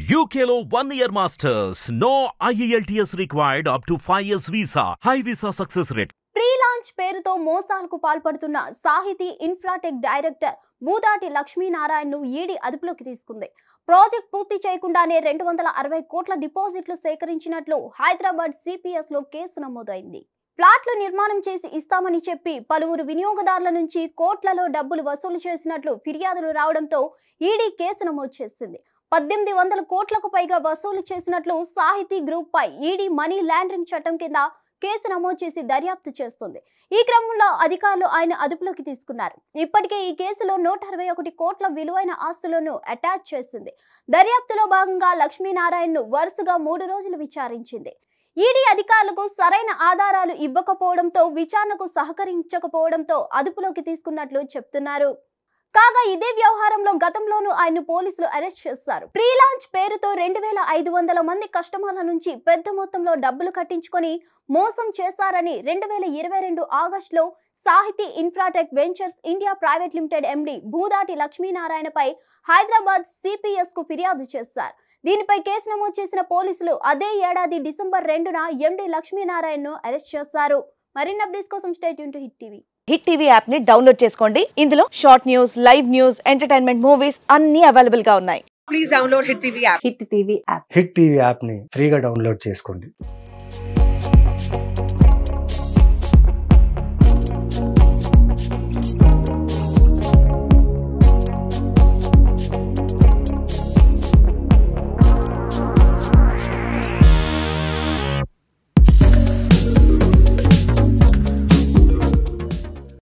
UKLO one year masters. No IELTS required up to 5 years visa. High visa success rate. Pre launch పేరుతో మోసాలకు పాల్పడుతున్న సాహితీ Infratech director Boodati Laxminarayan ను ED అదుపులోకి తీసుకుంది ప్రాజెక్ట్ పూర్తి చేయకుండానే రెండు వందల అరవై కోట్ల డిపాజిట్లు సేకరించినట్లు హైదరాబాద్ సిపిఎస్ లో కేసు నమోదైంది ఫ్లాట్లు నిర్మాణం చేసి ఇస్తామని చెప్పి పలువురు వినియోగదారుల నుంచి కోట్లలో డబ్బులు వసూలు చేసినట్లు ఫిర్యాదులు రావడంతో ఈడీ కేసు నమోదు చేసింది పద్దెనిమిది వందల కోట్లకు పైగా వసూలు చేసినట్లు సాహితీ గ్రూప్ పై ఈడీ మనీ లాండరింగ్ చట్టం కింద కేసు నమోదు చేసి దర్యాప్తు చేస్తుంది ఈ క్రమంలో అధికారులు ఆయన అదుపులోకి తీసుకున్నారు ఇప్పటికే ఈ కేసులో నూట అరవై ఒకటి కోట్ల విలువైన ఆస్తులను అటాచ్ చేసింది దర్యాప్తులో భాగంగా లక్ష్మీనారాయణ్ ను వరుసగా మూడు రోజులు విచారించింది ఈడీ అధికారులకు సరైన ఆధారాలు ఇవ్వకపోవడంతో విచారణకు సహకరించకపోవడంతో అదుపులోకి తీసుకున్నట్లు చెప్తున్నారు కాగా ఇదే వ్యవహారంలో గతంలోనూ ఆయన్ను పోలీసులు అరెస్ట్ చేశారు ప్రీ లాంచ్ పేరుతో రెండు వేల ఐదు వందల మంది కస్టమర్ల నుంచి పెద్ద మొత్తంలో డబ్బులు కట్టించుకొని మోసం చేశారని రెండు వేల ఇరవై రెండు ఆగస్టులో Sahiti infratech ventures India private limited MD Bhudati లక్ష్మీనారాయణపై హైదరాబాద్ సిపిఎస్ కు ఫిర్యాదు చేశారు దీనిపై కేసు నమోదు చేసిన పోలీసులు అదే ఏడాది డిసెంబర్ రెండున ఎండి లక్ష్మీనారాయణ్ ను అరెస్ట్ చేశారు మరిన్ని అప్డేట్స్ కోసం state to Hit TV Hit TV app ని డౌన్లోడ్ చేసుకోండి ఇందులో short news live news entertainment movies అన్ని అవైలబుల్ గా ఉన్నాయి please download Hit TV app. Hit TV app Hit TV యాప్ని ఫ్రీగా డౌన్లోడ్ చేసుకోండి